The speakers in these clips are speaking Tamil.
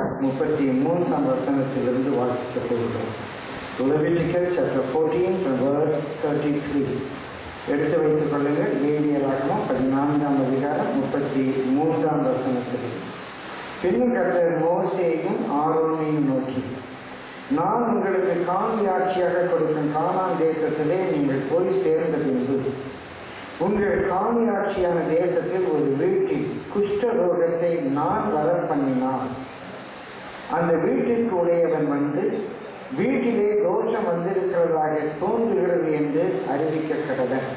அதிகாரம் முப்பத்தி மூன்றாம் வசனத்திலிருந்து வாசிக்கப் போகிறோம் உலகிலிக்கல் chapter fourteen verse thirty three எடுத்து வைத்துக் கொள்ளுங்கள் வேதியராகமும் பதினான்காம் அதிகாரம் முப்பத்தி மூன்றாம் வசனத்திலிருந்து பின்னும் கர்த்தர் மோசேயும் ஆரோனையும் நோக்கி நான் உங்களுக்கு காணியாட்சியாக கொடுக்கும் கானான் தேசத்திலே நீங்கள் போய் சேர்ந்த பின்பு உங்கள் காணியாட்சியான தேசத்தில் ஒரு வீட்டில் குஷ்ட ரோகத்தை நான் வர பண்ணினான் அந்த வீட்டிற்கு உடையவன் வந்து வீட்டிலே தோஷம் வந்திருக்கிறதாக தோன்றுகிறது என்று அறிவிக்க கடவன்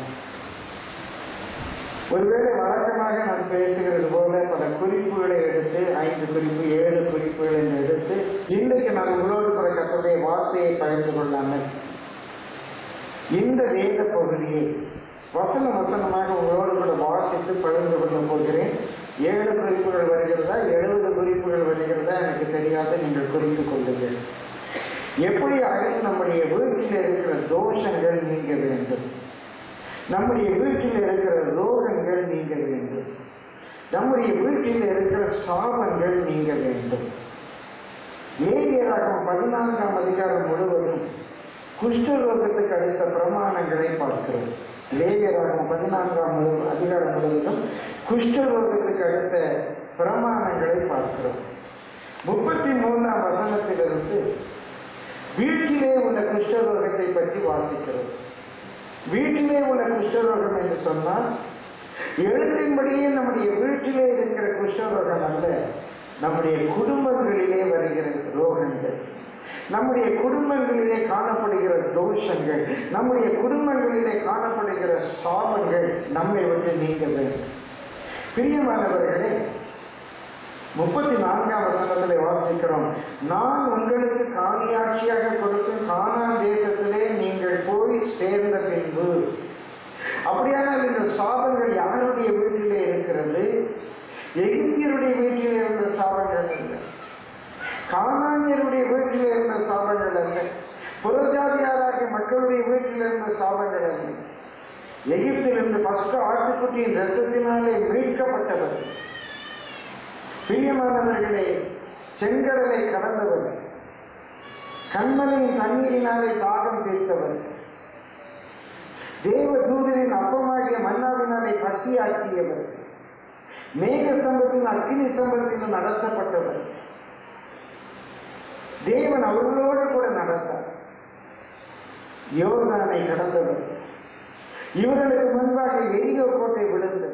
ஒருவேளை வழக்கமாக நான் பேசுகிறது போல பல குறிப்புகளை எடுத்து ஐந்து குறிப்பு ஏழு குறிப்புகள் என்று எடுத்து இன்றைக்கு நான் உங்களோடு கூட கத்தருடைய வார்த்தையை பகிர்ந்து கொள்ளாமல் இந்த வேத பகுதியை வசன வசனமாக உங்களோடு கூட வாசித்து பகிர்ந்து கொள்ள போகிறேன் ஏழு குறிப்புகள் வருகிறதா எழுபது குறிப்புகள் வருகிறதா எனக்கு தெரியாது நீங்கள் குறித்து கொள்ளுங்கள் எப்படியாக நம்முடைய வீட்டில் இருக்கிற தோஷங்கள் நீங்க வேண்டும் நம்முடைய வீட்டில் இருக்கிற ரோகங்கள் நீங்க வேண்டும் நம்முடைய வீட்டில் இருக்கிற சாபங்கள் நீங்க வேண்டும் ஏரியராகம் பதினான்காம் அதிகாரம் முழுவதும் குஷ்டரோகத்துக்கு அடுத்த பிரமாணங்களை பார்க்கிறோம் லேவியராகும் பதினான்காம் முழு- அதிகாரம் முழுவதும் குஷ்டரோகத்துக்கு அடுத்த பிரமாணங்களை பார்க்கிறோம் முப்பத்தி மூன்றாம் வசனத்திலிருந்து வீட்டிலே உள்ள குஷ்டரோகத்தை பற்றி வாசிக்கிறோம் வீட்டிலே உள்ள குஷ்டரோகம் என்று சொன்னால் எழுத்தின்படியே நம்முடைய வீட்டிலே இருக்கிற குஷ்டரோகம் அல்ல நம்முடைய குடும்பங்களிலே வருகிற ரோகங்கள் நம்முடைய குடும்பங்களிலே காணப்படுகிற தோஷங்கள் நம்முடைய குடும்பங்களிலே காணப்படுகிற சாபங்கள் நம்மை விட்டு நீங்க வேண்டும் பிரியமானவர்களே முப்பத்தி நான்காம் வசனத்தில் வாசிக்கிறோம் நான் உங்களுக்கு காணியாட்சியாக கொடுக்கும் கானான் தேசத்திலே நீங்கள் போய் சேர்ந்த பின்பு அப்படியானால் இந்த சாபங்கள் யாருடைய வீட்டிலே இருக்கிறது எகிப்தியருடைய வீட்டிலே இருந்த சாபங்கள் இல்லை கானானியருடைய வீட்டிலே இருந்த சாபங்கள் அல்ல புறஜாதியாராகிய மக்களுடைய வீட்டில் இருந்த சாபங்கள் அல்ல எகிப்திலிருந்து பஸ்க ஆட்டுக்குட்டியின் ரத்தத்தினாலே மீட்கப்பட்டவர் பிரியமானவர்களே செங்கடலை கடந்தவர் கண்மலையின் தண்ணீரினாலே தாகம் தீர்த்தவர் தேவ தூதரின் அப்பமாகிய மன்னாவினாலே பசியாக்கியவர் மேக சம்பத்தின் அக்கினி சம்பத்திலும் நடத்தப்பட்டவர் தேவன் அவர்களோடு கூட நடந்தார் யோர்தானை கடந்தவர் இவர்களுக்கு முன்பாக எரியோ கோட்டை விழுந்தது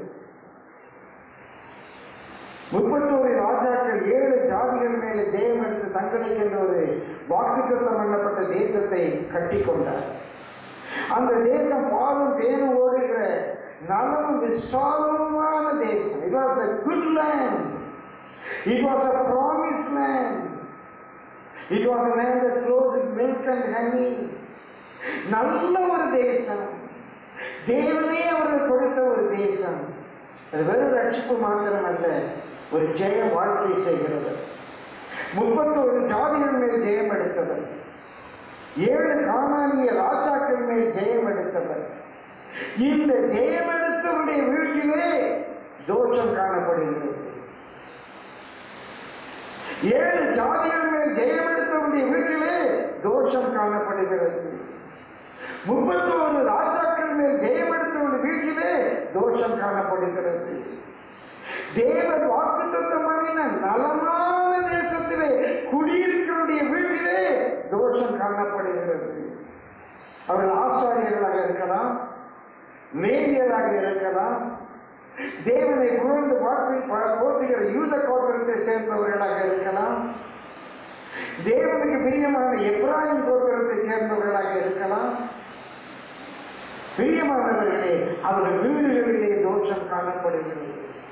முப்பத்தோரு ராஜாக்கள் ஏழு ஜாதிகள் மேலே தேவம் எடுத்து தங்களுக்கு என்ற ஒரு வாக்குத்தத்தம் பண்ணப்பட்ட தேசத்தை கட்டி கொண்டார் அந்த தேசம் பாலும் தேனும் ஓடுகிற நலமும் விசாலமான தேசம் it was a good land it was a promised land it was a land that flowed with milk and honey நல்ல ஒரு தேசம் தேவனே அவர்கள் கொடுத்த ஒரு தேசம் அது வெறும் ரட்சிப்பு மாத்திரம் அல்ல ஒரு ஜெய வாழ்க்கை செய்கிறது முப்பத்தோரு ஜாதிகள் மேல் ஜெயம் எடுத்தவர் ஏழு காணானிய ராஜாக்கள் மேல் ஜெயம் எடுத்தவர் இந்த ஜெயம் எடுத்தவருடைய வீட்டிலே தோஷம் காணப்படுகிறது ஏழு ஜாதிகள் மேல் ஜெயம் எடுத்தவருடைய வீட்டிலே தோஷம் காணப்படுகிறது முப்பத்தோரு ராஜாக்கள் மேல் ஜெயம் எடுத்தவருடைய வீட்டிலே தோஷம் காணப்படுகிறது தேவன் வாக்குத்தத்தம் பண்ணின நலமான தேசத்திலே குடியிருக்கிறவருடைய வீட்டிலே தோஷம் காணப்படுகிறது அவர்கள் ஆசாரியர்களாக இருக்கலாம் மேரியராக இருக்கலாம் தேவனை புகழ்ந்து வாழ்க்கை போட்டுகிற யூத கோத்திரத்தை சேர்ந்தவர்களாக இருக்கலாம் தேவனுக்கு பிரியமான எப்ராஹிம் கோத்திரத்தை சேர்ந்தவர்களாக இருக்கலாம் பிரியமானவர்களே அவர்கள் வீடுகளிலே தோஷம் காணப்படுகிறது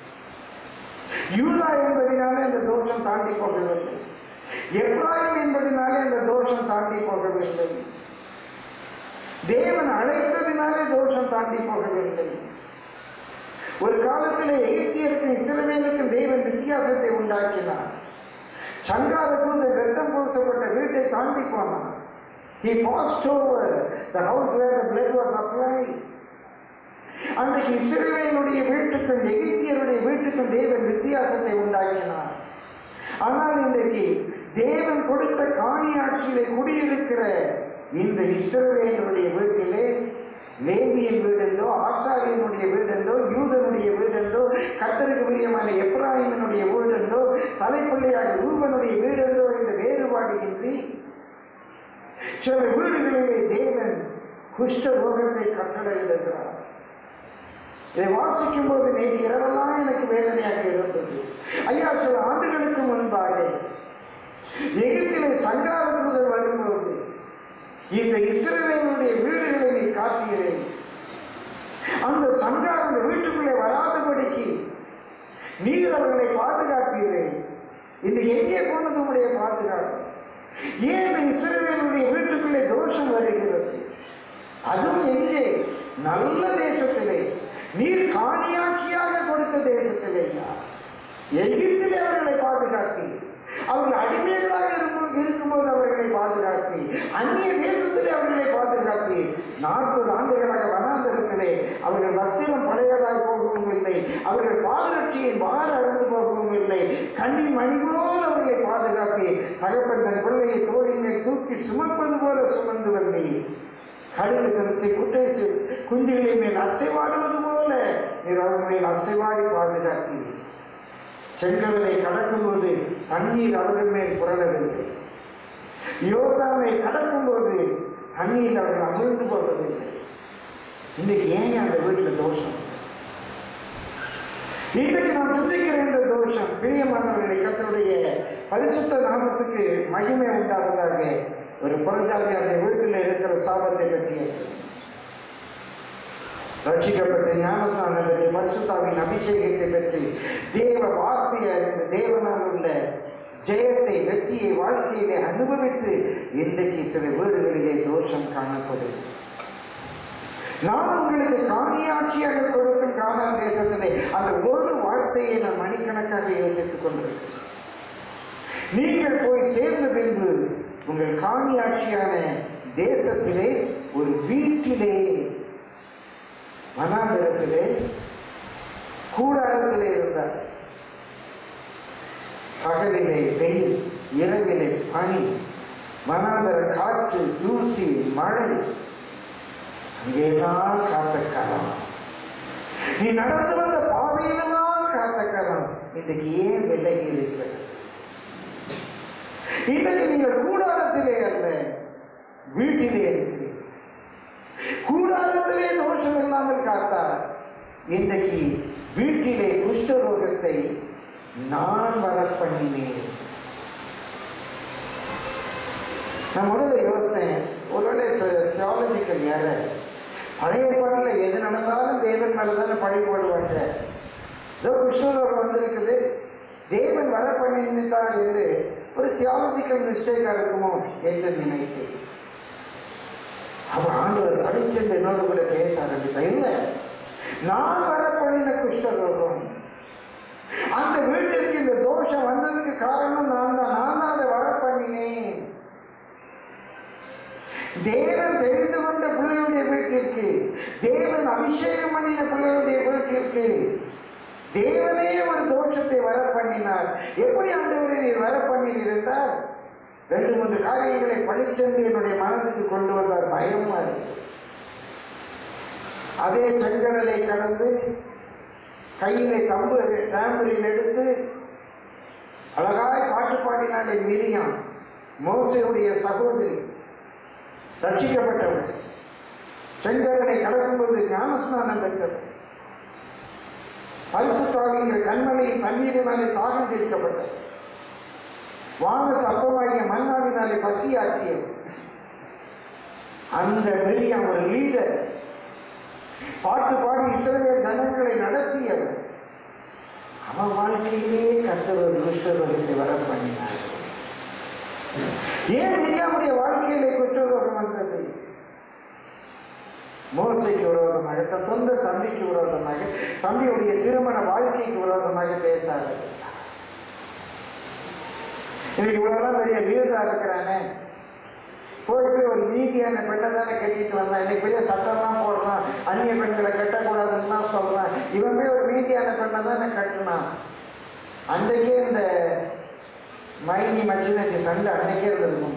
யூதா என்பதினாலே அந்த தோஷம் தாண்டி போகவில்லை எப்ராஹிம் என்பதினாலே அந்த தோஷம் தாண்டி போகவில்லை தேவன் அழைத்ததினாலே தோஷம் தாண்டி போகவில்லை ஒரு காலத்திலே எகிப்தியருக்கும் இஸ்ரவேலுக்கும் தேவன் வித்தியாசத்தை உண்டாக்கினார் சங்காரத்தூர் ரத்தம் பூசப்பட்ட வீட்டை தாண்டி போனான் He passed over the house where the blood was applied. அன்றைக்கு இஸ்ரவேலுடைய வீட்டுக்கும் எகிப்தியருடைய வீட்டுக்கும் தேவன் வித்தியாசத்தை உண்டாக்கினார் ஆனால் இன்றைக்கு தேவன் கொடுத்த காணியாட்சியிலே குடியிருக்கிற இந்த இஸ்ரவேலுடைய வீட்டிலே லேவியின் வீடென்றோ ஆசாரியனுடைய வீடென்றோ யூதனுடைய வீடென்றோ கத்தருக்கு பிரியமான எப்ராஹிமனுடைய வீடென்றோ தலைப்பிள்ளையாக ரூபனுடைய வீடென்றோ என்ற வேறுபாடு இன்றி சில வீடுகளிலே தேவன் குஷ்ட ரோகத்தை கட்டளையிடுகிறார் இதை வாசிக்கும் போது நேற்று இரவெல்லாம் எனக்கு வேதனையாக இருந்தது ஐயா சில ஆண்டுகளுக்கு முன்பாக எகிப்திலே சங்காரத்துதல் வரும்போது இந்த இஸ்ரவேலுடைய வீடுகளை நீ காத்தீரேன் அந்த சங்காரம் அந்த வீட்டுக்குள்ளே வராதபடிக்கு நீர் அவர்களை பாதுகாப்பீரேன் இந்த எங்கே போனது உடைய பாதுகாப்பு ஏன் இந்த இஸ்ரவேலுடைய வீட்டுக்குள்ளே தோஷம் வருகிறது அதுவும் எங்கே நல்ல தேசத்திலே நீர் காணியாட்சியாக கொடுத்த தேசத்திலே எகிப்திலே அவர்களை பாதுகாத்தி அவர்கள் அடிமைகளாக இருக்கும் இருக்கும்போது அவர்களை பாதுகாத்தி அந்நிய தேசத்திலே அவர்களை பாதுகாத்தி நாற்பது ஆண்டுகளாக வனாந்தரத்திலே அவர்கள் வஸ்திரம் பழையதாய் போகவும் இல்லை அவர்கள் பாதரட்சியை மாற அறுந்து போகவும் இல்லை கண்ணின் மணி போல் அவர்களை பாதுகாத்தி தகப்பன் தன் பிள்ளையை தோழினை தூக்கி சுமப்பது போல சுமந்து வந்தேன் கடல் கருத்தை குட்டை குஞ்சுகளை மேல் அசைவாடுவது போல நீர் அவர் மேல் அசைவாடி பாதுகாத்தி செங்கடலை கடக்கும்போது தண்ணீர் அவர்கள் மேல் புரளவில்லை யோகாவை கடக்கும்போது தண்ணீர் அவர்கள் அமிழ்ந்து போவதில்லை இன்னைக்கு ஏன் அந்த வீட்டில் தோஷம் இன்றைக்கு நாம் சிந்திக்கிற இந்த தோஷம் பிரியமானவர்களை கத்தருடைய பரிசுத்த நாமத்துக்கு மகிமை உண்டாவதாக ஒரு புறஜாதி அந்த வீட்டில் இருக்கிற சாபத்தை பற்றி ரட்சிக்கப்பட்ட ஞானஸ்தானம் பெற்று பரிசுத்தாவின் அபிஷேகத்தை பெற்று தேவ வார்த்தையை அறிந்து தேவனால் உள்ள ஜெயத்தை வெற்றியை வாழ்க்கையிலே அனுபவித்து இன்றைக்கு சில வீடுகளிலே தோஷம் காணப்படும் நான் உங்களுக்கு காணியாட்சியாக கொடுக்கும் காணான் தேசத்திலே அந்த ஒரு வார்த்தையை நான் மணிக்கணக்காக யோசித்துக் கொண்டிருக்கிறேன் நீங்கள் போய் சேர்ந்த பின்பு உங்கள் காணியாட்சியான தேசத்திலே ஒரு வீட்டிலே மனாந்திரத்திலே கூடாரத்திலே இருந்தார் பகலிலே வெயில் இரவிலே பனி மனாந்தர காற்று தூசி மழை அங்கேதான் காத்த காலம் நீ நடந்து வந்த பாதையில்தான் காத்த காலம் இன்றைக்கு ஏன் விலகி இருக்கிறது இன்றைக்கு நீங்கள் கூடாரத்திலே அல்ல வீட்டிலே இருக்கிறீர்கள் கூடாரத்திலே தோஷம் இல்லாமல் காத்தார் இன்றைக்கு வீட்டிலே குஷ்டரோகத்தை நான் வர பண்ணினேன் நான் முதல்ல யோசித்தேன் ஒருவேளை தியாலஜிக்கல் ஏற பழைய பாட்டில் எது நடந்தாலும் தேவன் மேலே தானே பழி போடுவாங்க ஏதோ கிருஷ்ணர் வந்திருக்குது தேவன் வர பண்ணிட்டார் என்று ஒரு தியாலஜிக்கல் மிஸ்டேக்காக இருக்குமோ என்று நினைத்தேன் அவர் ஆண்டவர் அடிச்சென்று என்னோடு கூட பேச ஆரம்பித்தார் இல்லை நான் வர பண்ணின குஷ்டரோகம் அந்த வீட்டிற்கு இந்த தோஷம் வந்ததுக்கு காரணம் நான் தான் நான் தான் அதை வர பண்ணினேன் தேவன் தெரிந்து கொண்ட பிள்ளையுடைய வீட்டிற்கு தேவன் அபிஷேகம் பண்ணின பிள்ளையுடைய வீட்டிற்கு தேவனே ஒரு தோஷத்தை வர பண்ணினார் எப்படி ஆண்டவரை நீர் வர பண்ணி இருந்தார் ரெண்டு மூன்று காரியங்களை படிச்சென்று என்னுடைய மனதுக்கு கொண்டு வந்தார் பயமா இருக்கு அதே செங்கடலை கடந்து கையிலே கம்பு டேம்பரில் எடுத்து அழகாய் பாட்டு பாடினாலே மிரியாம் மோசையுடைய சகோதரி ரட்சிக்கப்பட்டவர் செங்கடலை கடக்கும்போது ஞானஸ்நானம் பெற்றது பரிசுத்தாவிய கண்மலையின் தண்ணீரினாலே தாகம் தீர்க்கப்பட்டது வானத்து அப்பமாகிய மன்னாவினாலே பசியாற்றியது அந்த மிரியாம் ஒரு லீடர் பாட்டு பாடி இஸ்ரவேல் ஜனங்களை நடத்தியவர் அவன் வாழ்க்கையிலே கர்த்தர் ஒரு குஷ்டரோகத்தை வர பண்ணினார் ஏன் மிரியாமுடைய வாழ்க்கையிலே குஷ்டரோகம் வந்தது மோசைக்கு விரோதமாக தன் சொந்த தம்பிக்கு விரோதமாக தம்பியுடைய திருமண வாழ்க்கைக்கு விரோதமாக பேசாது இன்னைக்கு இவ்வளவுதான் பெரிய லீடரா இருக்கிறானே போயிட்டு ஒரு நீதியான பெண்ணை தானே கட்டிட்டு வந்தான் இன்னைக்கு பெரிய சட்டம்லாம் போடுறான் அந்நிய பெண்களை கட்டக்கூடாதுன்னு தான் சொல்றான் இவன் போய் ஒரு நீதியான பெண்ணை தானே கட்டினான் அன்றைக்கே இந்த மைனி மச்சினச்சி சண்டை அன்னைக்கே இருந்திருக்கும்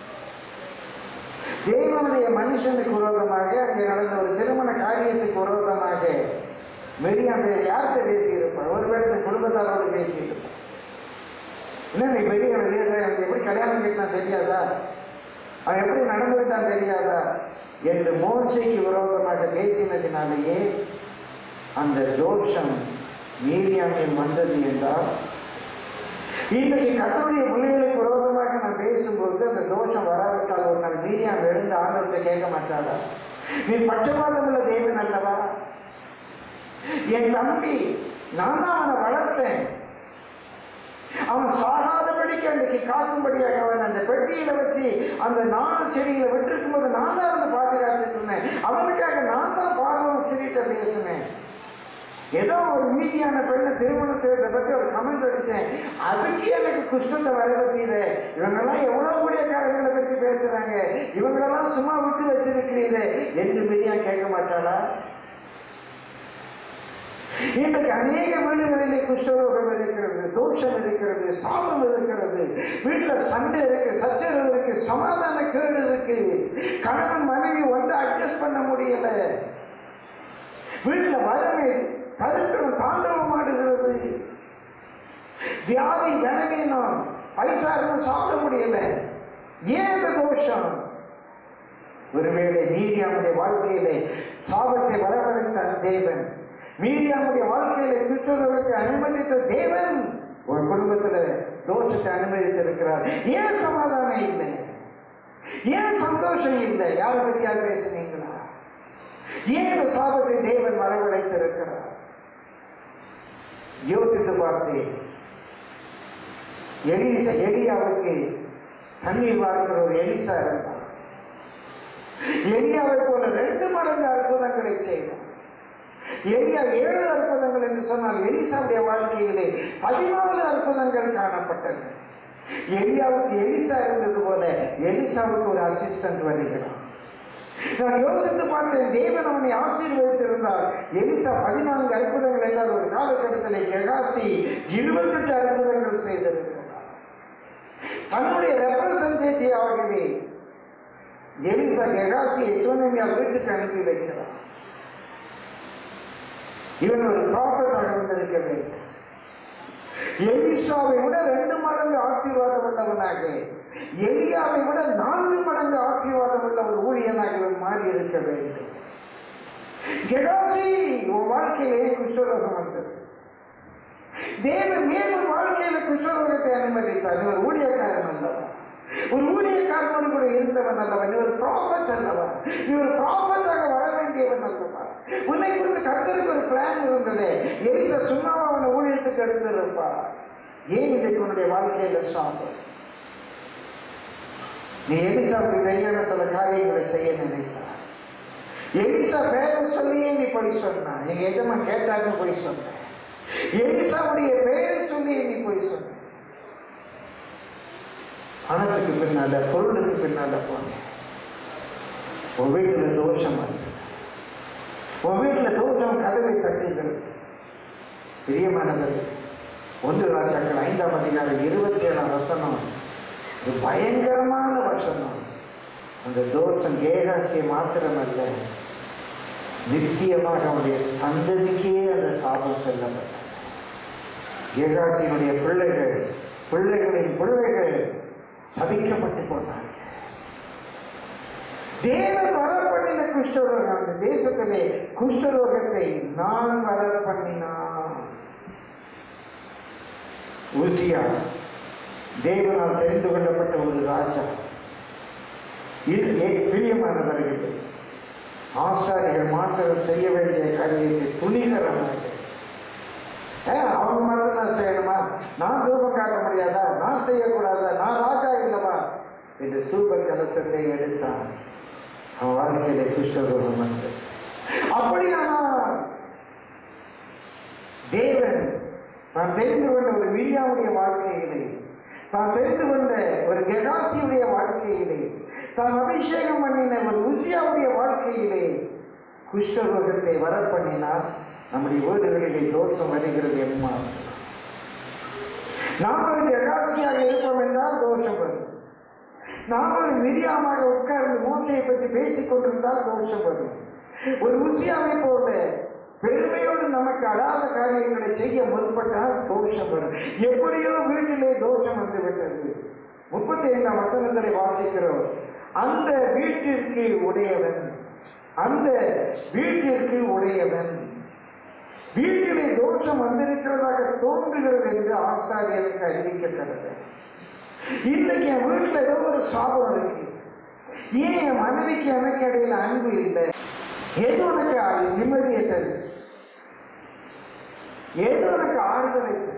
தேவனுடைய மனுஷனுக்கு விரோதமாக அங்கே நடந்த ஒரு திருமண காரியத்துக்கு விரோதமாக மெரியாம் யார்கிட்ட பேசியிருப்பார் ஒருவேளை இந்த குடும்பத்தாரோடு பேசியிருப்பார் என்ன நீ பெரிய வெளியே எனக்கு எப்படி கல்யாணம் கேட்டான் தெரியாதா அவன் எப்படி நடந்துவிட்டான் தெரியாதா என்று மோசைக்கு விரோதமாக பேசினதினாலேயே அந்த தோஷம் மீரியாமில் வந்தது என்றால் இன்றைக்கு கத்தருடைய பிள்ளைகளுக்கு விரோதமாக நான் பேசும்போது அந்த தோஷம் வராவிட்டால் ஒரு நாள் மீரியாம் எழுந்து ஆண்டவர்கிட்ட கேட்க மாட்டாளா நீ பட்சபாதம் உள்ள தேவன் அல்லவா என் தம்பி நான் தான் அவனை வளர்த்தேன் அவன் சாகாதபடிக்கு அன்றைக்கு காக்கும்படியாக அவன் அந்த பெட்டியில வச்சு அந்த நாடு செடியில விட்டிருக்கும் போது நான் தான் வந்து பாதுகாத்துட்டு இருந்தேன் அவனுக்காக நான் தான் பார்வம் சிரிட்ட பேசினேன் ஏதோ ஒரு மீதியான பெண்ணை திருமணம் செய்வதை பற்றி ஒரு கமெண்ட் அடிச்சேன் அதுக்கு எனக்கு குஷ்டத்தை வர பற்றியது இவங்கெல்லாம் எவ்வளவு ஊழியக்காரர்களை பற்றி பேசுறாங்க இவங்களெல்லாம் சும்மா விட்டு வச்சிருக்கிறீரே என்று மீதியா கேட்க மாட்டாளா இன்றைக்கு அநேக வீடுகளிலே குஷ்டரோகம் இருக்கிறது தோஷம் இருக்கிறது சாபம் இருக்கிறது வீட்டுல சண்டை இருக்கு சச்சரவு இருக்கு சமாதான கேடு இருக்கு கணவன் மனைவி ஒன்று அட்ஜஸ்ட் பண்ண முடியல வீட்டுல வறுமை கருத்தம் தாண்டவம் ஆடுகிறது வியாதி கனவீனம் பைசா இருந்து சாப்பிட முடியல ஏன் இந்த தோஷம் ஒருவேளை மீடியாவுடைய வாழ்க்கையிலே சாபத்தை வரவழைத்த தேவன் மீடியாவுடைய வாழ்க்கையில கிறிஸ்தவர்களுக்கு அனுமதித்த தேவன் ஒரு குடும்பத்துல தோஷத்தை அனுமதித்திருக்கிறார் ஏன் சமாதானம் இல்லை ஏன் சந்தோஷம் இல்லை யாரை பற்றியா பேசுனீங்களா ஏன் இந்த சாபத்தை தேவன் வரவழைத்திருக்கிறார் யோசித்து பார்த்தேன் எலிசா எலியாவுக்கு தண்ணீர் வார்க்கிற ஒரு எலிசா இருந்தார் எலியாவை போல ரெண்டு மடங்கு அற்புதங்களை செய்தார் எலியா ஏழு அற்புதங்கள் என்று சொன்னால் எலிசாவுடைய வாழ்க்கையிலே பதினாலு அற்புதங்கள் காணப்பட்டது எலியாவுக்கு எலிசா இருந்தது போல எலிசாவுக்கு ஒரு அசிஸ்டன்ட் வருகிறான் நான் யோசித்து பார்த்தேன் தேவன் அவனை ஆசீர்வதித்திருந்தார் எலிசா பதினான்கு அற்புதங்கள் எல்லாம் ஒரு காலகட்டத்தில் கெகாசி இருபத்தெட்டு அற்புதங்கள் செய்திருக்கிறார் தன்னுடைய ரெப்ரசன்டேட்டிவ் ஆகவே எலிசா கெகாசியை சோனமியா வீட்டுக்கு அனுப்பி வைக்கிறார் இவன் ஒரு ப்ராஃபட்டாக இருந்திருக்க வேண்டும் எலிசாவை விட ரெண்டு மடங்கு ஆசீர்வாதம் உள்ளவனாக எலியாவை விட நான்கு மடங்கு ஆசீர்வாதம் உள்ள ஒரு ஊழியனாக இவன் மாறி இருக்க வேண்டும் கெகாசி உன் வாழ்க்கையிலே குஷ்டரோகம் வந்தது தேவன் ஏன் ஒரு வாழ்க்கையில குஷ்டரோகத்தை அனுமதித்தார் நீ ஒரு ஊழியக்காரன் அல்லவா ஒரு ஊழியக்காரனோடு கூட இருந்தவன் அல்லவா நீ ஒரு ப்ராஃபட் அல்லவா நீ ஒரு ப்ராஃபட்டாக வர வேண்டியவன் அல்லவா உன்னை குறித்து கர்த்தருக்கு ஒரு பிளான் இருந்தது எலிசா சும்மாவா அவனை ஊழியத்துக்கு எடுத்திருப்பா ஏன் இன்றைக்கு உன்னுடைய வாழ்க்கையில சாப்பிடும் நீ எலிசாவுக்கு தெரியாத சில காரியங்களை செய்ய நினைத்தார் எலிசா பேரை சொல்லியே நீ போய் சொன்ன எங்க எஜமான் கேட்டாங்க போய் சொன்ன எலிசாவுடைய பெயரை சொல்லி நீ போய் சொன்ன பணத்துக்கு பின்னால பொருளுக்கு பின்னால போன உன் வீட்டுல தோஷம் வந்து உன் வீட்டுல தோஷம் கதவை தட்டுகிறது பிரியமானவர் ஒன்று ராஜாக்கள் ஐந்தாம் அதிகாரம் இருபத்தி ஏழாம் வசனம் இது பயங்கரமான வசனம் அந்த தோஷம் ஏகாசிய மாத்திரமல்ல நித்தியமாக அவனுடைய சந்ததிக்கே அந்த சாபம் செல்லப்பட்டது ஏகாசியினுடைய பிள்ளைகள் பிள்ளைகளின் பிள்ளைகள் சபிக்கப்பட்டு போனார்கள் தேவன் வர பண்ணின குஷ்டரோகம் அந்த தேசத்திலே குஷ்டரோகத்தை நான் வர பண்ணினான் உசியா தேவனால் தெரிந்து கொள்ளப்பட்ட ஒரு ராஜா இது ஏ- பிரியமானவர்களே ஆசாரிகள் மாத்திரம் செய்ய வேண்டிய காரியத்தை துணிகரமாக ஏ, அவங்க மட்டும் நான் செய்யணுமா நான் தூபம் காட்ட முடியாதா நான் செய்யக்கூடாதா நான் ராஜா இல்லவா என்று தூப கலசத்தை எடுத்தான் அவன் வாழ்க்கையில கிருஷ்ணரோகம் வந்து அப்படியானால் தேவன் நான் தெரிந்து கொண்ட ஒரு மீடியாவுடைய வாழ்க்கையிலே தான் தெரிந்து கொண்ட ஒரு கெகாசியுடைய வாழ்க்கையிலே தான் அபிஷேகம் பண்ணின ஒரு உசியாவுடைய வாழ்க்கையிலே குஷ்டரோகத்தை வர பண்ணினார் நம்முடைய வீடுகளிலே தோஷம் வருகிறது எம்மா நாம் ஒரு கெகாசியாக இருப்போம் மிரியாமாக உட்கார்ந்து மோசையை பற்றி பேசிக் கொண்டிருந்தால் தோஷம் வரும் ஒரு ருசியாவை போல பெருமையோடு நமக்கு அடாத காரியங்களை செய்ய முற்பட்டால் தோஷம் வரும் எப்படியோ வீட்டிலே தோஷம் வந்து விட்டது முப்பத்தி ஐந்தாம் வசனங்களை வாசிக்கிறோம் அந்த வீட்டிற்கு உடையவன் அந்த வீட்டிற்கு உடையவன் வீட்டிலே தோஷம் வந்திருக்கிறதாக தோன்றுகிறது என்று ஆசாரியருக்கு அறிவிக்கப்படுகிறது இன்னைக்கு என் வீட்டில் ஏதோ ஒரு சாபம் இருக்கு ஏன் என் மனைவிக்கு எனக்கு இடையில அன்பு இல்லை ஏதோ எனக்கு நிம்மதியை தரு ஏதோ எனக்கு ஆறுதலை தரு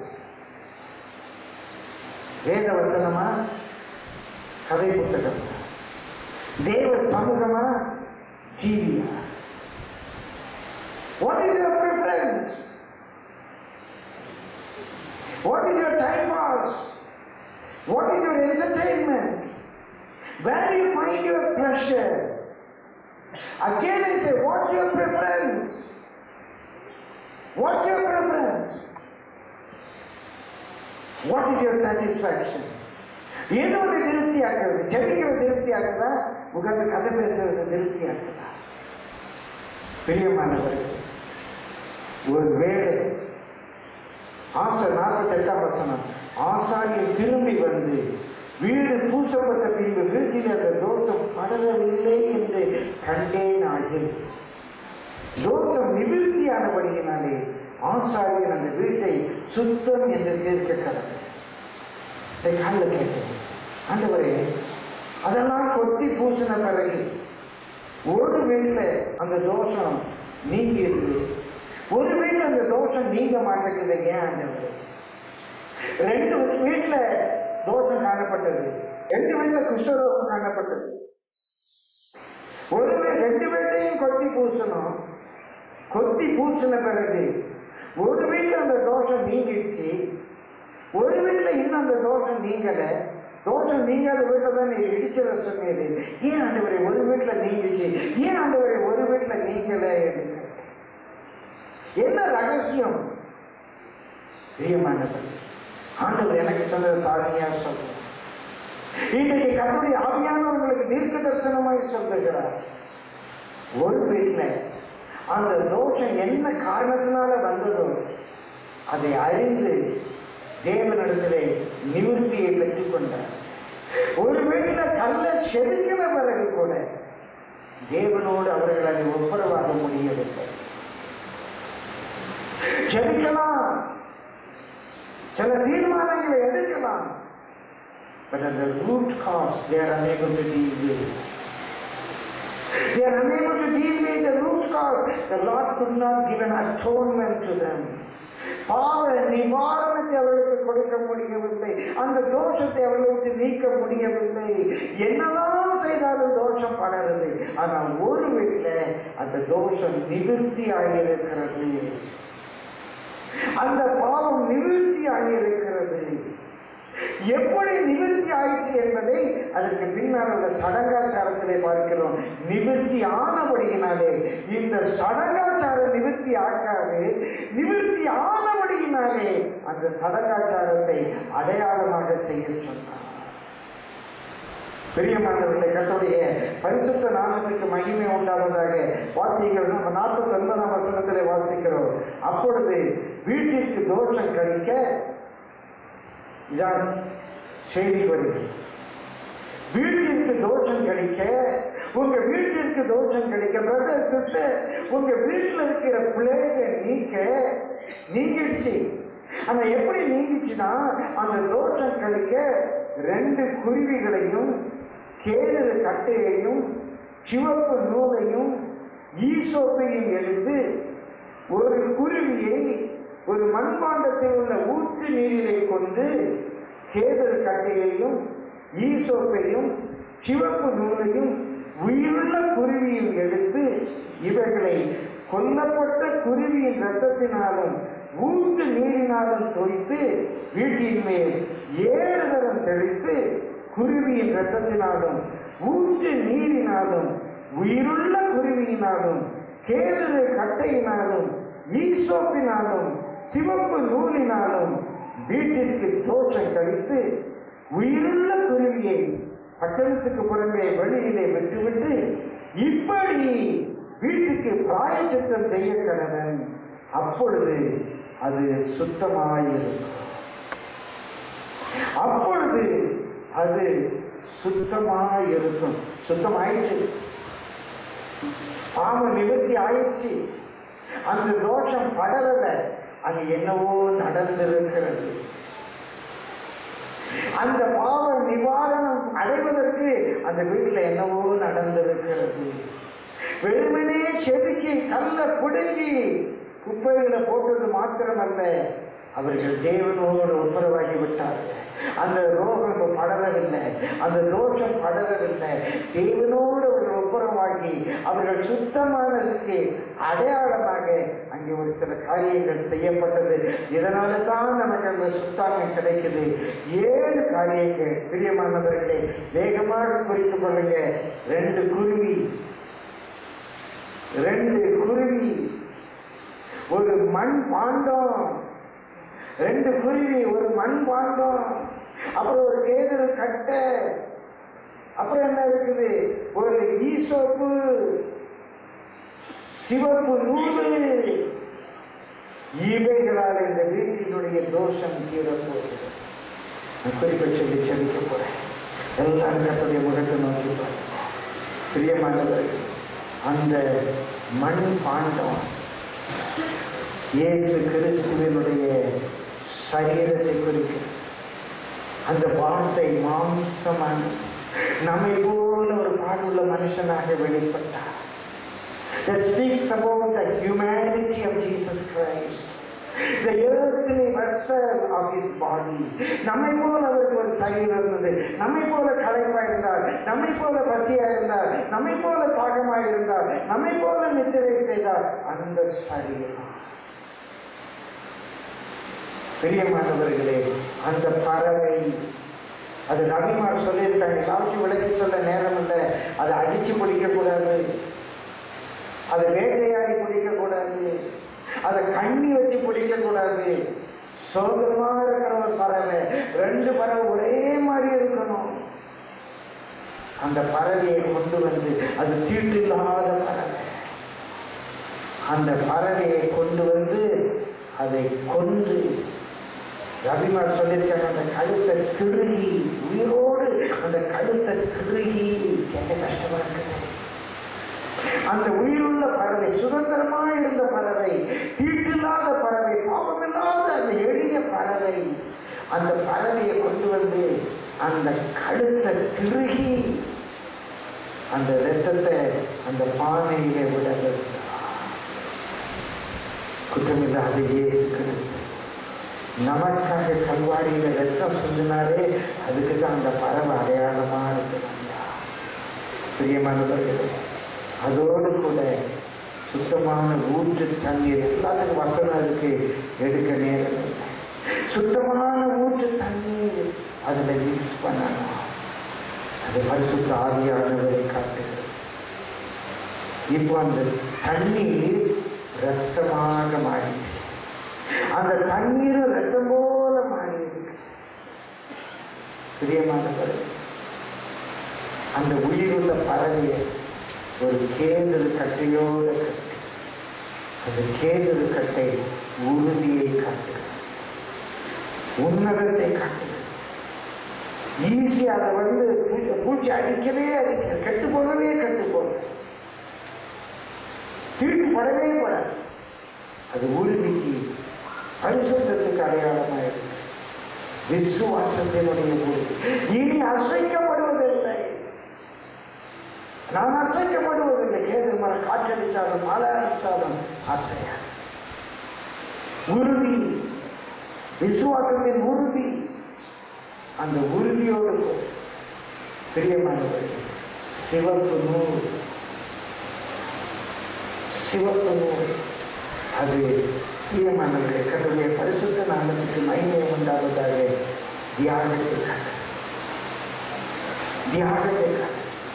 வேத வசனமா கதை புத்தகம் தேவ சமூகமா டிவியா what is your preference what is your time pass what is your entertainment where you find your pressure Again, I say, what's your preference? What's your preference? What is your satisfaction? ஏதோ ஒரு திருப்தி ஆக்குறது ஜெபிக்கிற திருப்தி ஆக்குதா உட்கார்ந்து கதை பேசுறது திருப்தி ஆக்குதா பிரியமானவர் ஒரு வேலை ஆசை நாற்பத்தி எட்டாம் வசனம் ஆசாரியர் திரும்பி வந்து வீடு பூசப்பட்ட பின்பு வீட்டில் அந்த தோஷம் படரவில்லை என்று கண்டேன் ஆகிய தோஷம் நிவர்த்தியானபடியினாலே ஆசாரியர் அந்த வீட்டை சுத்தம் என்று தீர்க்க கடவுள் இதை காலில் கேட்டேன் ஆண்டவரே அதெல்லாம் கொத்தி பூசின பிறகு ஒரு வீட்டில் அந்த தோஷம் நீங்கிடுது ஒரு வீட்டில் அந்த தோஷம் நீங்க மாட்டேங்குது ஏன் ஆண்டவரே ரெண்டு வீட்டுல தோஷம் காணப்பட்டது ரெண்டு வீட்டுல குஷ்டரோகம் காணப்பட்டது ஒரு வீ- ரெண்டு வீட்டையும் கொத்தி பூசணும் கொத்தி பூசின பிறகு ஒரு வீட்டுல அந்த தோஷம் நீங்கிடுச்சு ஒரு வீட்டுல இன்னும் அந்த தோஷம் நீங்கல தோஷம் நீங்காத வீட்டை தான் நீ இடிச்சத சொன்னீரு ஏன் ஆண்டவரே ஒரு வீட்டுல நீங்கிச்சு ஏன் ஆண்டவரே ஒரு வீட்டுல நீங்கல என்று கேட்டேன். என்ன ரகசியம் பிரியமானவர் ஆண்டவர் எனக்கு சொன்னது தாழ்மையா சொல்றேன் இன்றைக்கு கர்த்தருடைய ஆவியானவர்களுக்கு தீர்க்க தரிசனமாய் சொல்லுகிறார் ஒரு வீட்டில் அந்த தோஷம் என்ன காரணத்தினால வந்ததோ அதை அறிந்து தேவனிடத்திலே நிவர்த்தியை பெற்றுக் கொண்டார் ஒரு வீட்டில் கல்ல செதுக்கின பிறகு கூட தேவனோடு அவர்கள் அதை ஒப்புரவாக முடியவில்லை ஜெபிக்கலாம் சில தீர்மானங்களை எடுக்கலாம் but at the root cause they are unable to deal with it. They are unable to deal with the root cause. The Lord could not give an atonement to them. பாவ நிவாரணத்தை அவர்களுக்கு கொடுக்க முடியவில்லை அந்த தோஷத்தை அவர்களுக்கு நீக்க முடியவில்லை என்னதான் செய்தாலும் தோஷம் படருது ஆனால் ஒரு வீட்டில் அந்த தோஷம் நிவர்த்தி ஆகியிருக்கிறது அந்த பாவம் நிவர்த்தி ஆகியிருக்கிறது எப்படி நிவர்த்தி ஆயிற்று என்பதை அதற்கு பின்னால் உள்ள சடங்காச்சாரத்திலே பார்க்கிறோம் நிவர்த்தி ஆனபடியினாலே இந்த சடங்காச்சார நிவர்த்தி ஆக்காது நிவர்த்தி ஆனபடியினாலே அந்த சடங்காச்சாரத்தை அடையாளமாக செய்ய சொன்னார் பிரியமானவர்களை கத்தோடைய பரிசுத்த நாமத்துக்கு மகிமை உண்டாவதாக வாசிக்கிறோம் நம்ம நாற்பத்தி ஒன்பதாம் வசனத்திலே வாசிக்கிறோம் அப்பொழுது வீட்டிற்கு தோஷம் கழிக்க இதான் செய்தி வருகிறது வீட்டிற்கு தோஷம் கிடைக்க உங்க வீட்டிற்கு தோஷம் கிடைக்க பிரதர் சிஸ்டர் உங்க வீட்டில் இருக்கிற பிள்ளைகளை நீக்க நீங்கிடுச்சு ஆனா எப்படி நீங்கிச்சுன்னா அந்த தோஷம் கழிக்க ரெண்டு குருவிகளையும் கேடு கட்டையையும் சிவப்பு நூலையும் ஈசோப்பையும் எடுத்து ஒரு குருவியை ஒரு மண்பாண்டத்தில் உள்ள ஊற்று நீரிலே கொண்டு கேதர் கட்டையையும் ஈசோப்பையும் சிவப்பு நூலையும் உயிருள்ள குருவியும் எடுத்து இவர்களை கொல்லப்பட்ட குருவியின் இரத்தத்தினாலும் ஊற்று நீரினாலும் தோய்த்து வீட்டின் மேல் ஏழு தரம் தெளித்து குருவியின் இரத்தத்தினாலும் ஊற்று நீரினாலும் உயிருள்ள குருவியினாலும் கேதுரு கட்டையினாலும் ஈசோப்பினாலும் சிவப்பு நூலினாலும் வீட்டிற்கு தோற்றம் கழித்து உயிருள்ள குருவியை பட்டணத்துக்கு புறம்பே வெளியிலே விட்டுவிட்டு இப்படி வீட்டுக்கு பிராயச்சித்தம் செய்ய கடவன் அப்பொழுது அது சுத்தமாயிருக்கும் அப்பொழுது அது சுத்தமாயிருக்கும் சுத்தமாயிடுச்சு பாவ நிவர்த்தி ஆயிடுச்சு அந்த தோஷம் படரல அது என்னவோ நடந்திருக்கிறது அந்த பாவ நிவாரணம் அடைவதற்கு அந்த வீட்டில் என்னவோ நடந்திருக்கிறது வெறுமனே செதுக்கி கல்ல பிடுங்கி குப்பையில போட்டது மாத்திரமல்ல அவர்கள் தேவனோடு ஒப்புரவாகி விட்டார்கள் அந்த ரோகம் படரவில்லை அந்த தோஷம் படரவில்லை தேவனோடு அவர்கள் ஒப்புரவாகி அவர்கள் சுத்தமானதுக்கு அடையாளமாக அங்கே ஒரு சில காரியங்கள் செய்யப்பட்டது இதனால தான் நமக்கு அந்த சுத்தாமை கிடைக்குது ஏழு காரியங்கள் பிரியமானவர்களே வேகமாக குறித்து கொள்ளுங்க ரெண்டு குருவி ரெண்டு குருவி ஒரு மண் பாண்டம் ரெண்டு குருவி ஒரு மண் பாண்டம் அப்புறம் ஒரு கேது கட்டை அப்புறம் என்ன இருக்குது ஒரு ஈசோப்பு சிவப்பு நூலு இவைகளால் இந்த வீட்டினுடைய தோஷம் தீரப்போகிறது நான் குறிப்பிட்டு சொல்லி செலுத்த போறேன் எல்லாரும் கத்துடைய முகத்தை நோக்கி பாருங்க பிரியமானவர்கள் அந்த மண் பாண்டம் இயேசு கிறிஸ்துவனுடைய சரீரத்தை குறிக்கிறது அந்த வார்த்தை மாம்சமான நம்மை போல ஒரு பாடுள்ள மனுஷனாக வெளிப்பட்டார் that speaks about the humanity of Jesus Christ. The earthly vessel of his body. நம்மை போல அவருக்கு ஒரு சரீரம் இருந்தது நம்மை போல களைப்பா இருந்தார் நம்மை போல பசியா இருந்தார் நம்மை போல தாகமா இருந்தார் நம்மை போல நித்திரை செய்தார் அந்த சரீரம் பிரியமானவர்களே அந்த பறவை அது நபிமார் சொல்லியிருக்காங்க எல்லாருக்கும் விளக்கி சொல்ல நேரம் இல்லை அதை அடிச்சு பிடிக்க கூடாது அதை வேட்டையாடி பிடிக்க கூடாது அதை கண்ணி வச்சு பிடிக்க கூடாது சோகமா இருக்கிற ஒரு பறவை ரெண்டு பறவை ஒரே மாதிரி இருக்கணும் அந்த பறவையை கொண்டு வந்து அது தீட்டு இல்லாத பறவை அந்த பறவையை கொண்டு வந்து அதை கொண்டு ரவிமார் சொல்லியிருக்காங்க அந்த கழுத்தை திருகி உயிரோடு அந்த கழுத்தை திருகி என்ன கஷ்டமா இருக்குது அந்த உயிருள்ள பறவை சுதந்திரமா இருந்த பறவை தீட்டில்லாத பறவை பாவமில்லாத அந்த எளிய பறவை அந்த பறவையை கொண்டு வந்து அந்த கழுத்தை திருகி அந்த ரத்தத்தை அந்த பானையிலே விட குற்றமில்லாத இயேசு கிறிஸ்து நமக்காக கல்வாரியில ரத்தம் சிந்தினாரே அதுக்கு தான் அந்த பறவை அடையாளமா இருக்கிறாங்க பிரியமானவர்களே அதோடு கூட சுத்தமான ஊற்று தண்ணீர் எல்லாத்துக்கும் வசனம் இருக்கு எடுக்க நேரம் இல்லை சுத்தமான ஊற்று தண்ணீர் அதுல மிக்ஸ் பண்ணணும் அது பரிசுத்த ஆவியானவரை காட்டுகிறது இப்போ அந்த தண்ணீர் ரத்தமாக மாறிடுது அந்த தண்ணீரும் ரத்தம் போல மாறி இருக்கு பிரியமானவர் அந்த உயிருள்ள பறவையை ஒரு கேதல் கட்டையோடு கட்டி அந்த கேதல் கட்டை உறுதியை காட்டுகிறது உன்னதத்தை காட்டுகிறது ஈஸி அதை வந்து பூ- பூச்சி அடிக்கவே அடிக்க கெட்டு போகவே கெட்டு போக தீட்டு படவே படாது அது உறுதிக்கு பரிசுத்தத்துக்கு அடையாளமாக இருக்கு விசுவாசத்தினுடைய உறுதி இனி அசைக்கப்படுவதில்லை நான் அசைக்கப்படுவதில்லை கேது மரம் காற்றடித்தாலும் மழை அடித்தாலும் அசையா உறுதி விசுவாசத்தின் உறுதி அந்த உறுதியோடு பிரியமானவர்கள் சிவப்பு நூல் சிவப்பு நூல் அது பிரியமானவர்களே கருடைய பரிசுத்த நாமத்துக்கு மகிமை உண்டாவதாக தியாகத்தை காட்டு தியாகத்தை காட்டு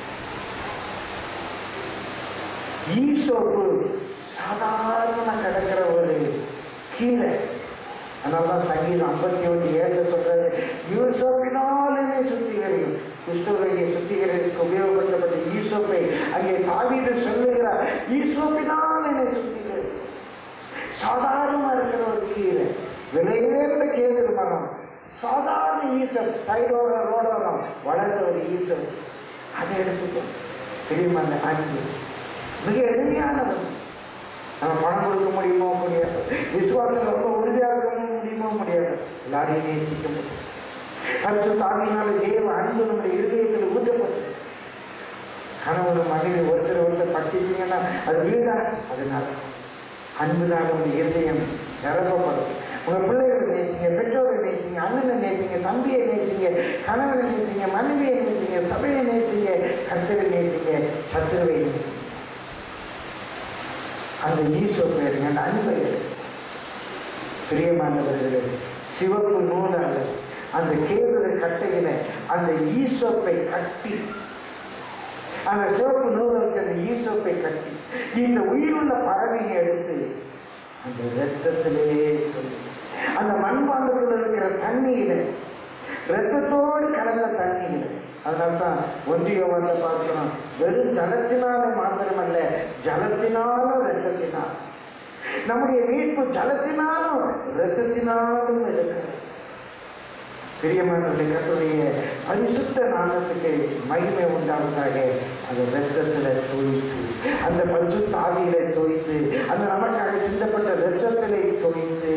ஈசோப்பு சாதாரண கிடக்கிற ஒரு கீரை அதனாலதான் சங்கீதம் ஐம்பத்தி ஒன்று ஏழு சொல்றாரு ஈசோப்பினாலுமே சுத்திகரிக்கும் கிறிஸ்துவரையை ஈசோப்பினால் என்னை சுற்றில சாதாரணமா இருக்கிற ஒரு கீரை விலையேற்ற கேது மரம் சாதாரண ஈசம் சைடோட ரோடோரம் வளர்ந்த ஒரு ஈசம் அதை எடுத்துக்கோ தெரியுமா அந்த அன்பு மிக எளிமையானவன் நம்ம பணம் கொடுக்க முடியுமோ முடியாது விசுவாசம் ரொம்ப உறுதியாக இருக்க முடியுமோ முடியாது எல்லாரையும் நேசிக்க முடியும் பரிசு தாமினால தேவ அன்பு நம்முடைய இருதயத்தில் ஊற்றப்பட்டு கணவன் மனைவி ஒருத்தர் ஒருத்தர் படிச்சிருக்கீங்கன்னா அது வீடா அதனால அன்புதான் உங்க இருதயம் நிரப்பப்படும் உங்க பிள்ளைகளை நேசிங்க பெற்றோரை நேசிங்க அண்ணனை நேசிங்க தம்பியை நேசிங்க கணவனை நேசிங்க மனைவியை நேசிங்க சபையை நேசிங்க கர்த்தரை நேசிங்க சத்துருவை நேசிங்க அந்த ஈசோ பேருங்க அந்த அன்பை எடுங்க. பிரியமானவர்களே சிவப்பு நூலால அந்த கேதுர கட்டையில அந்த ஈசோப்பை கட்டி அந்த சிவப்பு நூலை வச்சு அந்த ஈசோப்பை கட்டி இந்த உயிருள்ள பறவையை எடுத்து அந்த ரத்தத்திலே சொல்லி அந்த மண்பாண்டத்தில் இருக்கிற தண்ணியில ரத்தத்தோடு கலந்த தண்ணீர் அதனால்தான் ஒன்றிய வந்து பார்க்கிறோம் வெறும் ஜலத்தினாலே மாத்திரமல்ல ஜலத்தினாலும் ரத்தத்தினால் நம்முடைய மீட்பு ஜலத்தினாலும் ரத்தத்தினாலும் இருக்கிறது பிரியமானவர்களே கர்த்தருடைய பரிசுத்த நாமத்துக்கு மகிமை உண்டாவதாக அந்த ரத்தத்துல தோய்த்து அந்த பரிசுத்த ஆவியில தோய்த்து அந்த நமக்காக சிந்தப்பட்ட ரத்தத்திலே தோய்த்து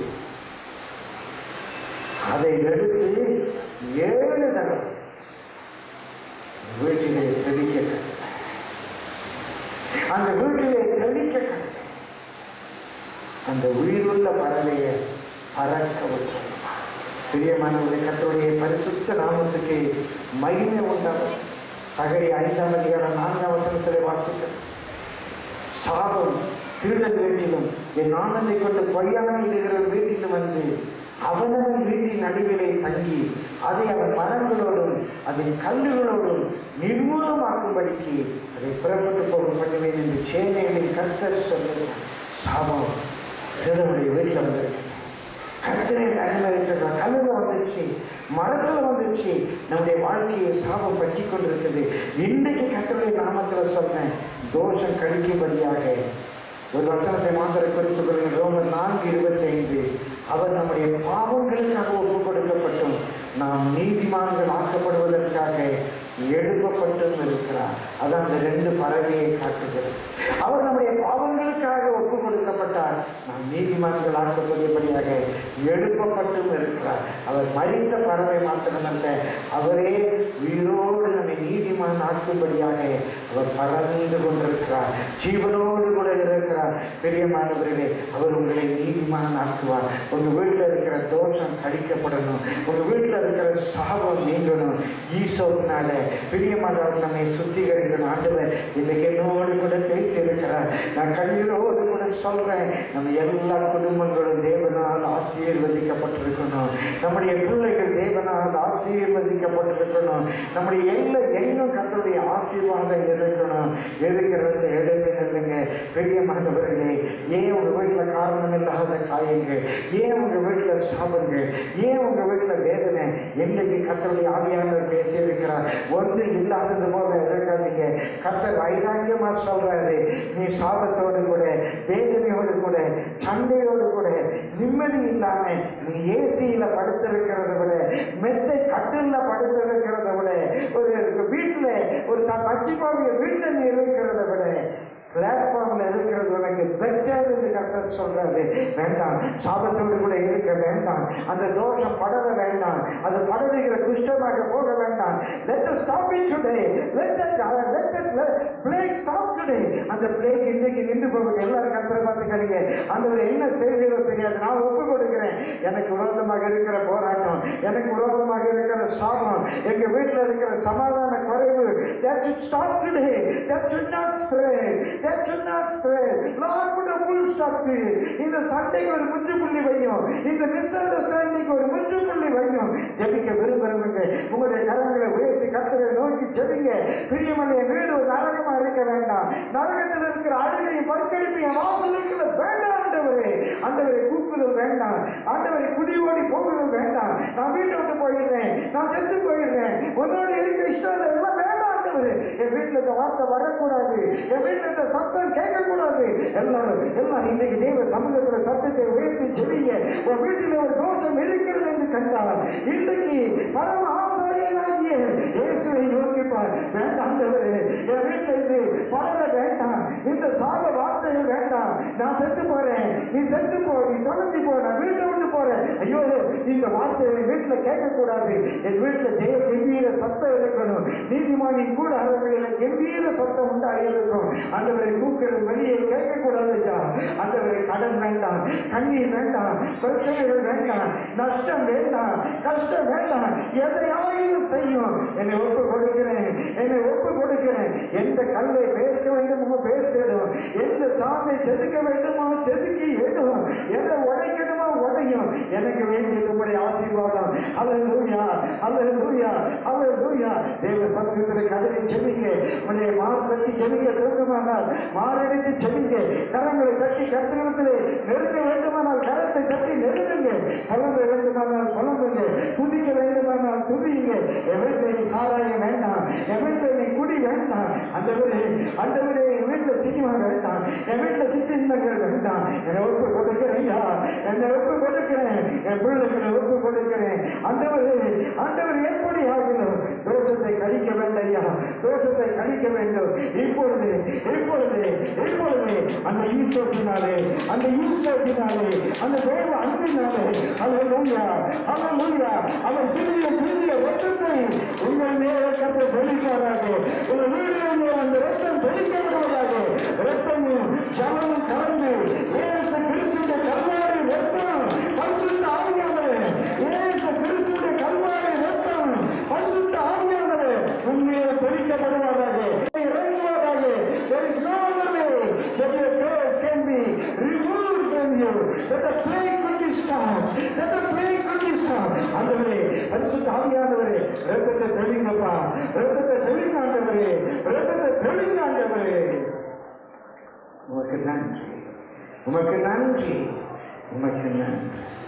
அதை எடுத்து ஏழு தரம் வீட்டிலே தெளிக்க கண்டேன். அந்த வீட்டிலே தெளிக்க கண்டேன். அந்த உயிருள்ள பறவையை பறக்க வச்சான் பிரியமானவர்களே கர்த்தருடைய பரிசுத்த நாமத்துக்கு மகிமை உண்டாகும் சகரி ஐந்தாம் அதிகாரம் நான்காம் வசனத்திலே வாசிக்க சாபம் திருடன் வீட்டிலும் என் ஆனந்தை கொண்டு பொய்யான இருக்கிற வீட்டிலும் வந்து அவனவன் வீட்டின் நடுவிலே தங்கி அதை அவன் மரங்களோடும் அதன் கல்லுகளோடும் நிர்மூலமாக்கும்படிக்கு அதை புறப்பட்டு போக பண்ணுவேன் என்று சேனைகளின் கர்த்தர் சொல்லுகிறார் சாபம் திருடனுடைய வீட்டில் வந்திருக்கு கர்த்தரை அனுமதித்திருக்கிறார் கல்லுல வந்துச்சு மரத்துல வந்துச்சு நம்முடைய வாழ்க்கையை சாபம் பற்றி கொண்டிருக்குது இன்னைக்கு கர்த்தருடைய நாமத்துல சொன்னேன் தோஷம் கழிக்கும்படியாக ஒரு வசனத்தை மாத்திரை குறித்துக் கொள்ளுங்கள் ரோமர் நான்கு இருபத்தி ஐந்து அவர் நம்முடைய பாவங்களுக்காக ஒப்புக் கொடுக்கப்பட்டும் நாம் நீதிமான்கள் ஆக்கப்படுவதற்காக எழுப்பப்பட்டும் இருக்கிறார் அதான் அந்த ரெண்டு பறவையை காட்டுகிறது அவர் நம்முடைய பாவங்களுக்காக ஒப்புக் கொடுக்கப்பட்டார் நாம் நீதிமான்கள் ஆக்கப்படும்படியாக எழுப்பப்பட்டும் இருக்கிறார் அவர் மறித்த பறவை மாத்திரமல்ல அவரே உயிரோடு நம்மை நீதிமான் ஆக்கும்படியாக அவர் பறந்து கொண்டிருக்கிறார் ஜீவனோடு கூட இருக்கிறார் பெரியமானவர்களே அவர் உங்களை நீதிமான் ஆக்குவார் உங்க வீட்டில் இருக்கிற தோஷம் கழிக்கப்படணும் உங்க வீட்டில் இருக்கிற சாபம் நீங்கணும் ஈசோனால பிரியமானவர் நம்மை சுத்திகரிக்கணும் ஆண்டவர் இன்னைக்கு என்னோடு கூட பேசியிருக்கிறார் நான் கண்ணீரோடு கூட சொல்றேன் நம்ம எல்லா குடும்பங்களும் தேவனால் ஆசீர்வதிக்கப்பட்டிருக்கணும் நம்முடைய பிள்ளைகள் தேவனால் ஆசீர்வதிக்கப்பட்டிருக்கணும் நம்முடைய எல்லா எங்கும் கத்தருடைய ஆசீர்வாதம் இருக்கணும் இருக்கிறது இடமே இல்லைங்க பெரியமானவர்களே ஏன் உங்க வீட்டுல காரணம் இல்லாத காயங்கள் ஏன் உங்க வீட்டுல சாபங்கள் ஏன் உங்க வீட்டுல வேதனை என்னைக்கு கத்தருடைய ஆவியானவர் பேசியிருக்கிறார் ஒன்று இல்லாதது போல இருக்காதீங்க கத்தர் வைராக்கியமா சொல்றாரு நீ சாபத்தோடு கூட வேதனையோடு கூட சண்டையோடு கூட நிம்மதி இல்லாம நீ ஏசியில படுத்திருக்கிறத விட மெத்தை கட்டில்ல படுத்திருக்கிறத விட ஒரு வீட்டுல ஒரு பச்சிப்பாவிய வீட்டுல நீ இருக்கிறத விட பிளாட்ஃபார்ம்ல இருக்கிறது உனக்கு பெட்டர் என்று கர்த்தர் சொல்றாரு வேண்டாம் சாபத்தோடு கூட இருக்க வேண்டாம் அந்த தோஷம் படர வேண்டாம் அது படருகிற குஷ்டமாக போக வேண்டாம் let us stop it today let that let that plague stop today அந்த plague இன்னைக்கு நின்று போகுது எல்லாரும் கர்த்தரை பார்த்து கேளுங்க ஆண்டவர் என்ன செய்கிறதோ தெரியாது நான் ஒப்பு கொடுக்கிறேன் எனக்கு விரோதமாக இருக்கிற போராட்டம் எனக்கு விரோதமாக இருக்கிற சாபம் எங்க வீட்டுல இருக்கிற சமாதான குறைவு that should stop today that should not spread that should not spread Lord put a full stop to it இந்த சண்டைக்கு ஒரு முற்றுப்புள்ளி வையும் இந்த மிஸ் அண்டர்ஸ்டாண்டிங் ஒரு முற்றுப்புள்ளி வையும் ஜெபிக்க விரும்புறவங்க உங்களுடைய கரங்களை உயர்த்தி கத்தரை நோக்கி ஜெபிங்க பிரியமலைய வீடு ஒரு நரகமா இருக்க வேண்டாம் நரகத்தில் இருக்கிற அழுகையும் பற்கடிப்பையும் வாசலுக்குள்ள வேண்டாம் ஆண்டவரே ஆண்டவரை கூப்பிடுதல் வேண்டாம் ஆண்டவரை குடி ஓடி போகுதல் வேண்டாம் நான் வீட்டை விட்டு போயிடுறேன் நான் செத்து போயிடுறேன் உன்னோட இருக்க இஷ்டம் இல்லை, எல்லாம் வேண்டாம் ஆண்டவரே என் வீட்டுல இந்த வார்த்தை வரக்கூடாது என் வீட்டுல இந்த சத்தம் கேட்கக்கூடாது எல்லாரும் எல்லாம் இன்னைக்கு தேவ சமூகத்துல சத்தத்தை உயர்த்தி சொல்லிங்க உன் வீட்டில் ஒரு தோஷம் இருக்கிறது என்று கண்டால் இன்றைக்கு பரம ஆசாரியனாகிய இயேசுவை நோக்கிப்பார் வேண்டாம் ஆண்டவரே, என் வீட்டுல இது பரவ வேண்டாம் இந்த சாப வார்த்தைகள் வேண்டாம் நான் செத்து போறேன் நீ செத்து போ நீ தொலைஞ்சு போ நான் வீட்டை விட்டு போறேன் ஐயோ இந்த வார்த்தையை என் வீட்டுல கேட்கக்கூடாது என் வீட்டுல ஜெய கம்பீர சத்தம் இருக்கணும் நீதிமானின் கூட அவர்களில் கம்பீர சத்தம் உண்டாகி இருக்கும் அந்தவரை கூக்கள் வெளியே கேட்கக்கூடாது ஐயா அந்தவரை கடன் வேண்டாம் கண்ணீர் வேண்டாம் பிரச்சனைகள் வேண்டாம் நஷ்டம் வேண்டாம் கஷ்டம் வேண்டாம் எதையாவது செய்யும் என்னை ஒப்பு கொடுக்கிறேன் என்னை ஒப்பு கொடுக்கிறேன் எந்த கல்லை பேர்க்க வேண்டுமோ பேர்த்திடும் எந்த சாந்தை செதுக்க வேண்டுமோ செதுக்கி விடும் எதை உடைக்கணுமோ உடையும் எனக்கு வேண்டியது உங்களுடைய ஆசீர்வாதம் அல்ல லூயா அல்ல லூயா அல்ல லூயா தேவ சமூகத்தில் கதறி செவிங்க உடைய மாறு தட்டி செவிங்க தூக்கமானால் மாரடித்து செவிங்க கரங்களை தட்டி கத்திரத்திலே நெருங்க வேண்டுமானால் கரத்தை தட்டி நெருங்குங்க புலம்ப வேண்டுமானால் புலம்புங்க துதிக்க வேண்டுமானால் துதியுங்க என் வீட்டில் நீ சாராயம் வேண்டாம் என் வீட்டில் நீ குடி வேண்டாம் அந்த அந்த என் வீட்டில் சினிமா வேண்டாம் என் வீட்டில் சிற்றின்பங்கள் வேண்டாம் என்னை ஒப்பு கொடுக்கிறேன் ஐயா என்னை ஒப்பு கொடுக்கிறேன் என் பிள்ளைகளை ஒப்பு கொடுக்கிறேன் அந்தவர் அந்தவர் எப்படி ஆகணும் தோஷத்தை கழிக்க வேண்டும் ஐயா தோஷத்தை கழிக்க வேண்டும் இப்பொழுது இப்பொழுது இப்பொழுது அந்த ஈஸ்வரத்தினாலே அந்த ஈஸ்வரத்தினாலே அந்த தேவ அன்பினாலே அவர் லூயா அவர் லூயா அவர் சிறிய சிறிய ரத்தத்தை உங்கள் மேலே கற்று தெளிப்பாராக உங்கள் வீடுகளில் அந்த ரத்தம் தெளிக்கப்படுவதாக ரத்தமும் ஜலமும் கலந்து ஏசு கிறிஸ்துடைய கல்வாரி ரத்தம் பரிசுத்த ஆவியானவர் ஏசு கிறிஸ்துடைய கல்வாரி ரத்தம் பரிசுத்த ஆவியானவர் உண்மையை தெளிக்கப்படுவதாக இறங்குவதாக there is no other way that your prayers can be removed from you that the plague could be stopped that the plague could be stopped ஆண்டவரே பரிசுத்த ஆவியானவரே ரத்தத்தை தெளிங்கப்பா ரத்தத்தை தெளிங்க ஆண்டவரே ரத்தத்தை தெளிங்க ஆண்டவரே உமக்கு நன்றி உமக்கு நன்றி உமக்கு நன்றி